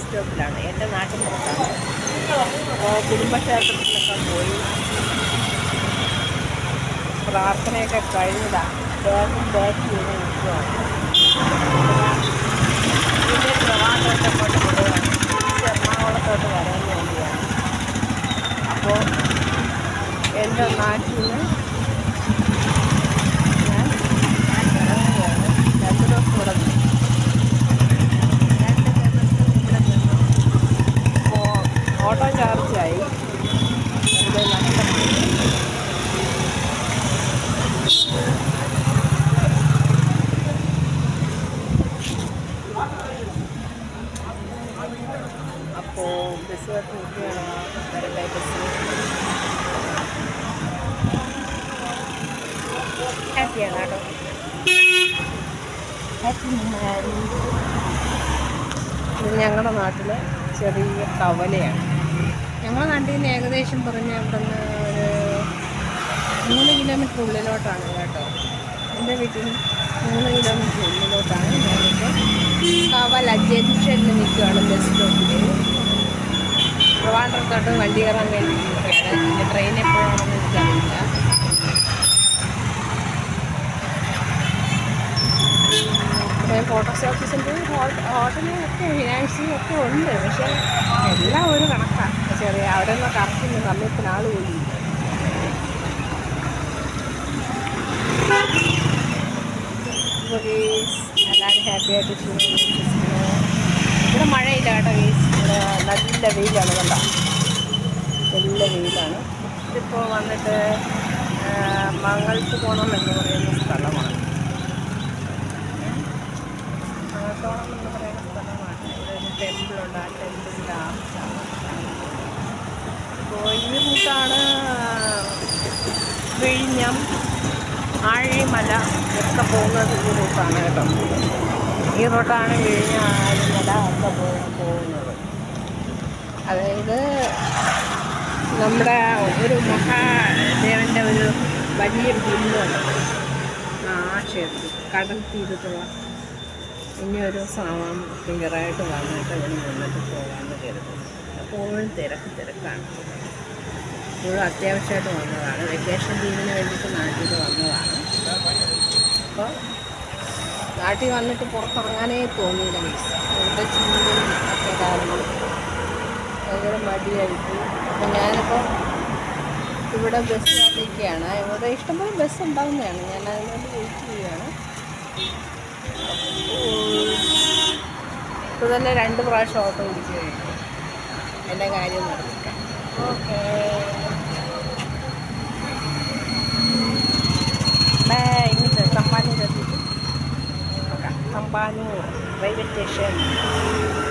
സ്റ്റോപ്പിലാണ് എൻ്റെ നാട്ടിൻ പുറത്താണ് അപ്പോൾ കുടുംബക്ഷേത്രത്തിലൊക്കെ പോയി പ്രാർത്ഥനയൊക്കെ കഴിഞ്ഞതാണ് ബാഗും ബാക്ക് ചെയ്ത് നിൽക്കുവാണ് പിന്നെ ട്രിവാൻഡ്രത്തെ കൊണ്ട് വിടുകയാണ് തിരിച്ച് എറണാകുളത്തോട്ട് വരാൻ വേണ്ടിയാണ് അപ്പോൾ എൻ്റെ നാട്ടിൽ നിന്ന് ഞാൻ ഇറങ്ങുകയാണ് രണ്ട് ദിവസം ഇവിടെ നിന്നു. രണ്ട് ദിവസം ഇവിടെ നിന്നു അപ്പോൾ ഓട്ടോ ചാർജായി വെറുതെ നഷ്ടമായി അപ്പോൾ ബസ് കാത്ത് നിൽക്കുകയാണ് വരട്ടെ ബസ് ഹാപ്പിയാണ് കേട്ടോ ഹാപ്പി ഇത് ഞങ്ങളുടെ നാട്ടിലെ ചെറിയ കവലയാണ് ഞങ്ങളുടെ നാട്ടിൽ നിന്ന് ഏകദേശം പറഞ്ഞ ഇവിടെ നിന്ന് ഒരു മൂന്ന് കിലോമീറ്റർ ഉള്ളിലോട്ടാണ് കേട്ടോ എൻ്റെ വീട്ടിൽ നിന്ന് മൂന്ന് കിലോമീറ്റർ ഉള്ളിലോട്ടാണ് ഞാനിപ്പോൾ കവല ജംഗ്ഷനിൽ നിൽക്കുകയാണ് ബസ് സ്റ്റോപ്പിൽ ട്രിവാൻഡ്രത്തോട്ട് വണ്ടി കയറാൻ വേണ്ടി നിൽക്കുകയാണ് എൻ്റെ ട്രെയിൻ എപ്പോഴാണെന്ന് എനിക്കറിയില്ല ഇവിടെ ഫോട്ടോസ് ഓഫീസുണ്ട് ഹോട്ടലും ഒക്കെ ഫിനാൻസിയും ഒക്കെ ഉണ്ട് പക്ഷേ എല്ലാം ഒരു കണക്കാണ് ചെറിയ അവിടെ നിന്ന് കറക്കുന്ന സമയത്തിന് ആൾ പോയില്ല അപ്പോൾ ഗേസ് എല്ലാവരും ഹാപ്പി ആയിട്ട് വിശ്വസിക്കുന്നു ഇവിടെ മഴയില്ല കേട്ടോ ഗേസ് ഇവിടെ നല്ല വെയിലാണ് കണ്ടോ നല്ല വെയിലാണ് ഇതിപ്പോൾ വന്നിട്ട് ആ, മംഗളത്ത് പോകണം എന്ന് പറയുന്ന സ്ഥലമാണ് മംഗളത്തോളം എന്ന് പറയുന്ന സ്ഥലമാണ് ഇവിടെ ഒരു ടെമ്പിളുണ്ട് ആ ടെമ്പിളിൻ്റെ ആർച്ചാണ് അപ്പോൾ ഈ റൂട്ടാണ് വിഴിഞ്ഞം ആഴിമല ഒക്കെ പോകുന്നത് ഈ റൂട്ടാണ് കേട്ടോ ഈ റൂട്ടാണ് വിഴിഞ്ഞം ആഴിമല ഒക്കെ പോ- പോകുന്നത് അതായത് നമ്മുടെ ഒരു മഹാദേവൻ്റെ ഒരു വലിയ ബില്ലുണ്ട് ആ ക്ഷേത്രം കടൽ തീരത്തുള്ള ഇനി ഒരു സാമാൻ ക്ലിയറായിട്ട് വന്നിട്ട് ഇവിടെ നിന്നിട്ട് പോകാമെന്ന് കരുതുന്നു എപ്പോഴും തിരക്ക് തിരക്കാണ് ഇപ്പോഴും അത്യാവശ്യമായിട്ട് വന്നതാണ് വെക്കേഷൻ ലീവിന് വേണ്ടിയിട്ട് നാട്ടിൽ വന്നതാണ് അപ്പോൾ നാട്ടിൽ വന്നിട്ട് പുറത്തിറങ്ങാനേ തോന്നിയില്ല മിസ് ഇവിടുത്തെ ചൂടും ഒക്കെ കാരണം ഭയങ്കര മടിയായിട്ട് അപ്പോൾ ഞാനിപ്പോൾ ഇവിടെ ബസ് കാത്തിരിക്കുകയാണ് ഇവിടെ ഇഷ്ടംപോലെ ബസ് ഉണ്ടാകുന്നതാണ് ഞാൻ അതിനുവേണ്ടി വെയിറ്റ് ചെയ്യുകയാണ് ഇപ്പോൾ തന്നെ രണ്ട് പ്രാവശ്യം ഓട്ടോ പിടിച്ച് കഴിഞ്ഞു എൻ്റെ കാര്യം നടന്നിട്ട് ഓക്കേ ബൈ ഇങ്ങോട്ട് തമ്പാനൂർ എത്തിയിട്ട് നോക്കാം തമ്പാനൂർ റെയിൽവേ സ്റ്റേഷൻ